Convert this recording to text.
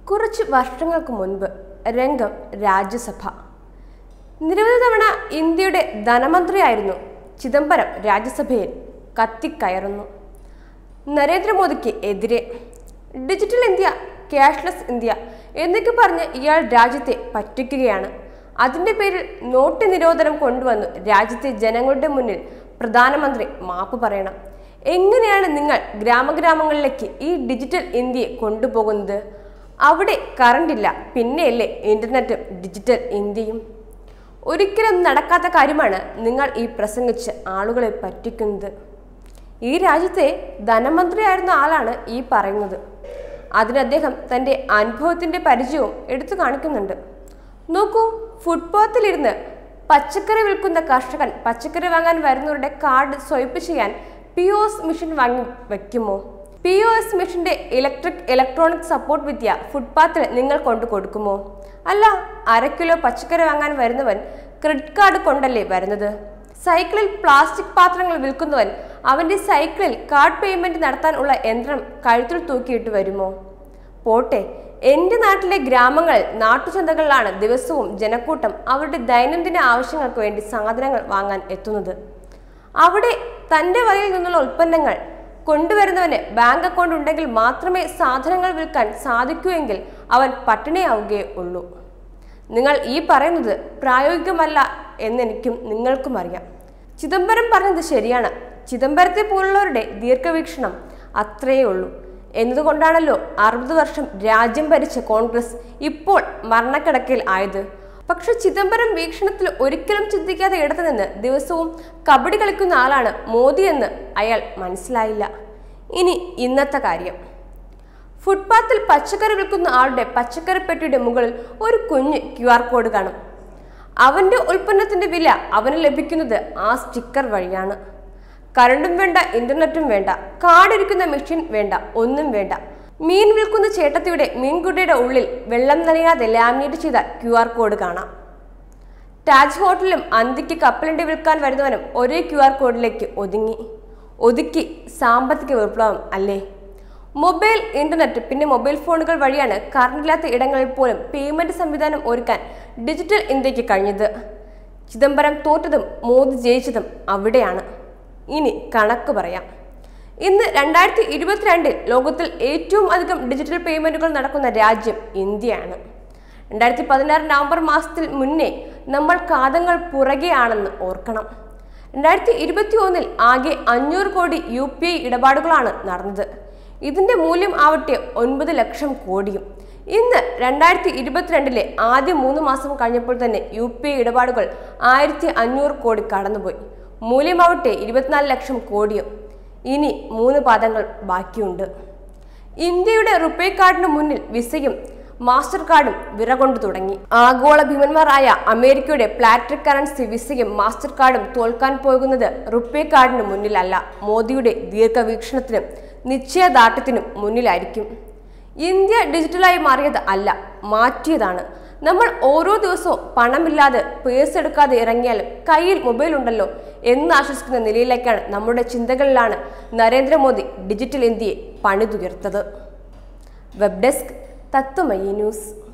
കുറച്ച് വർഷങ്ങൾക്ക് മുൻപ് രംഗം രാജ്യസഭ നിരവധി തവണ ഇന്ത്യയുടെ ധനമന്ത്രിയായിരുന്നു ചിദംബരം രാജ്യസഭയിൽ കത്തിക്കയറുന്നു നരേന്ദ്രമോദിക്ക് എതിരെ ഡിജിറ്റൽ ഇന്ത്യ ക്യാഷ്ലെസ് ഇന്ത്യ എന്നൊക്കെ പറഞ്ഞ് ഇയാൾ രാജ്യത്തെ പറ്റിക്കുകയാണ് അതിൻ്റെ പേരിൽ നോട്ട് നിരോധനം കൊണ്ടുവന്നു രാജ്യത്തെ ജനങ്ങളുടെ മുന്നിൽ പ്രധാനമന്ത്രി മാപ്പ് പറയണം എങ്ങനെയാണ് നിങ്ങൾ ഗ്രാമഗ്രാമങ്ങളിലേക്ക് ഈ ഡിജിറ്റൽ ഇന്ത്യയെ കൊണ്ടുപോകുന്നത് അവിടെ കറണ്ടില്ല പിന്നെയല്ലേ ഇന്റർനെറ്റും ഡിജിറ്റൽ ഇന്ത്യയും ഒരിക്കലും നടക്കാത്ത കാര്യമാണ് നിങ്ങൾ ഈ പ്രസംഗിച്ച് ആളുകളെ പറ്റിക്കുന്നത് ഈ രാജ്യത്തെ ധനമന്ത്രിയായിരുന്ന ആളാണ് ഈ പറയുന്നത് അതിന് അദ്ദേഹം തൻ്റെ അനുഭവത്തിൻ്റെ പരിചയവും എടുത്തു കാണിക്കുന്നുണ്ട് നോക്കൂ ഫുട്പാത്തിലിരുന്ന് പച്ചക്കറി വിൽക്കുന്ന കർഷകൻ പച്ചക്കറി വാങ്ങാൻ വരുന്നവരുടെ കാർഡ് സ്വൈപ്പ് ചെയ്യാൻ പി ഒ എസ് മെഷീൻ വാങ്ങി വയ്ക്കുമോ പി ഒ എസ് മെഷീന്റെ ഇലക്ട്രിക് ഇലക്ട്രോണിക് സപ്പോർട്ട് വിദ്യ ഫുട്പാത്തിൽ നിങ്ങൾ കൊണ്ടു കൊടുക്കുമോ അല്ല അര കിലോ പച്ചക്കറി വാങ്ങാൻ വരുന്നവൻ ക്രെഡിറ്റ് കാർഡ് കൊണ്ടല്ലേ വരുന്നത് സൈക്കിളിൽ പ്ലാസ്റ്റിക് പാത്രങ്ങൾ വിൽക്കുന്നവൻ അവന്റെ സൈക്കിളിൽ കാർഡ് പേയ്മെന്റ് നടത്താനുള്ള യന്ത്രം കഴുത്തിൽ തൂക്കിയിട്ട് വരുമോ പോട്ടെ എൻ്റെ നാട്ടിലെ ഗ്രാമങ്ങളിൽ നാട്ടുചന്തകളിലാണ് ദിവസവും ജനക്കൂട്ടം അവരുടെ ദൈനംദിന ആവശ്യങ്ങൾക്ക് വേണ്ടി സാധനങ്ങൾ വാങ്ങാൻ എത്തുന്നത് അവിടെ തൻ്റെ വകയിൽ നിന്നുള്ള ഉൽപ്പന്നങ്ങൾ കൊണ്ടുവരുന്നവന് ബാങ്ക് അക്കൗണ്ട് ഉണ്ടെങ്കിൽ മാത്രമേ സാധനങ്ങൾ വിൽക്കാൻ സാധിക്കൂ എങ്കിൽ അവൻ പട്ടിണിയാവുകയേ ഉള്ളൂ നിങ്ങൾ ഈ പറയുന്നത് പ്രായോഗികമല്ല എന്നെനിക്കും നിങ്ങൾക്കും അറിയാം ചിദംബരം പറഞ്ഞത് ശരിയാണ് ചിദംബരത്തെ പോലുള്ളവരുടെ ദീർഘവീക്ഷണം അത്രയേ ഉള്ളൂ എന്നതുകൊണ്ടാണല്ലോ അറുപത് വർഷം രാജ്യം ഭരിച്ച കോൺഗ്രസ് ഇപ്പോൾ മരണക്കിടക്കയിൽ ആയത് പക്ഷെ ചിദംബരം വീക്ഷണത്തിൽ ഒരിക്കലും ചിന്തിക്കാതെ ഇടത്തു നിന്ന് ദിവസവും കബഡി കളിക്കുന്ന ആളാണ് മോദി എന്ന് അയാൾ മനസ്സിലായില്ല ഇനി ഇന്നത്തെ കാര്യം ഫുട്പാത്തിൽ പച്ചക്കറി വിൽക്കുന്ന ആളുടെ പച്ചക്കറി പെട്ടിയുടെ മുകളിൽ ഒരു കുഞ്ഞ് ക്യു ആർ കോഡ് കാണും അവന്റെ ഉൽപ്പന്നത്തിന്റെ വില അവന് ലഭിക്കുന്നത് ആ സ്റ്റിക്കർ വഴിയാണ് കറണ്ടും വേണ്ട ഇന്റർനെറ്റും വേണ്ട കാടിരിക്കുന്ന മെഷീൻ വേണ്ട ഒന്നും വേണ്ട മീൻ വിൽക്കുന്ന ചേട്ടത്തിയുടെ മീൻകുട്ടിയുടെ ഉള്ളിൽ വെള്ളം നനയാതെ ലാമിനേറ്റ് ചെയ്ത ക്യു ആർ കോഡ് കാണാം താജ് ഹോട്ടലിലും അന്തിക്ക് കപ്പലണ്ടി വിൽക്കാൻ വരുന്നവനും ഒരേ ക്യു ആർ കോഡിലേക്ക് ഒതുങ്ങി ഒതുക്കി സാമ്പത്തിക വിപ്ലവം അല്ലേ മൊബൈൽ ഇന്റർനെറ്റ് പിന്നെ മൊബൈൽ ഫോണുകൾ വഴിയാണ് കറണ്ടില്ലാത്ത ഇടങ്ങളിൽ പോലും പേയ്മെന്റ് സംവിധാനം ഒരുക്കാൻ ഡിജിറ്റൽ ഇന്ത്യക്ക് കഴിഞ്ഞത് ചിദംബരം തോറ്റതും മോദി ജയിച്ചതും അവിടെയാണ് ഇനി കണക്ക് പറയാം ഇന്ന് രണ്ടായിരത്തി ഇരുപത്തിരണ്ടിൽ ലോകത്തിൽ ഏറ്റവും അധികം ഡിജിറ്റൽ പേയ്മെന്റുകൾ നടക്കുന്ന രാജ്യം ഇന്ത്യയാണ് രണ്ടായിരത്തി പതിനാറ് നവംബർ മാസത്തിൽ മുന്നേ നമ്മൾ കാതങ്ങൾ പുറകെയാണെന്ന് ഓർക്കണം രണ്ടായിരത്തി ഇരുപത്തി ഒന്നിൽ ആകെ അഞ്ഞൂറ് കോടി യു പി ഐ ഇടപാടുകളാണ് നടന്നത് ഇതിന്റെ മൂല്യം ആവട്ടെ ഒൻപത് ലക്ഷം കോടിയും ഇന്ന് രണ്ടായിരത്തി ഇരുപത്തിരണ്ടിലെ ആദ്യ മൂന്ന് മാസം കഴിഞ്ഞപ്പോൾ തന്നെ യു പി ഐ ഇടപാടുകൾ ആയിരത്തി അഞ്ഞൂറ് കോടി കടന്നുപോയി മൂല്യമാവട്ടെ ഇരുപത്തിനാല് ലക്ഷം കോടിയും ഇനി മൂന്ന് പാദങ്ങൾ ബാക്കിയുണ്ട് ഇന്ത്യയുടെ റുപേ കാർഡിന് മുന്നിൽ വിസയും മാസ്റ്റർ കാർഡും വിറകൊണ്ടു തുടങ്ങി ആഗോള ഭീമന്മാരായ അമേരിക്കയുടെ പ്ലാറ്റിക് കറൻസി വിസയും മാസ്റ്റർ കാർഡും തോൽക്കാൻ പോകുന്നത് റുപേ കാർഡിന് മുന്നിലല്ല മോദിയുടെ ദീർഘവീക്ഷണത്തിനും നിശ്ചയദാർഢ്യത്തിനും മുന്നിലായിരിക്കും ഇന്ത്യ ഡിജിറ്റലായി മാറിയത് അല്ല മാറ്റിയതാണ് നമ്മൾ ഓരോ ദിവസവും പണമില്ലാതെ പേഴ്സ് എടുക്കാതെ ഇറങ്ങിയാലും കയ്യിൽ മൊബൈൽ ഉണ്ടല്ലോ എന്ന് ആശ്വസിക്കുന്ന നിലയിലേക്കാണ് നമ്മുടെ ചിന്തകളിലാണ് നരേന്ദ്രമോദി ഡിജിറ്റൽ ഇന്ത്യയെ പണിതുയർത്തത് വെബ് ഡെസ്ക് തത്വമയി ന്യൂസ്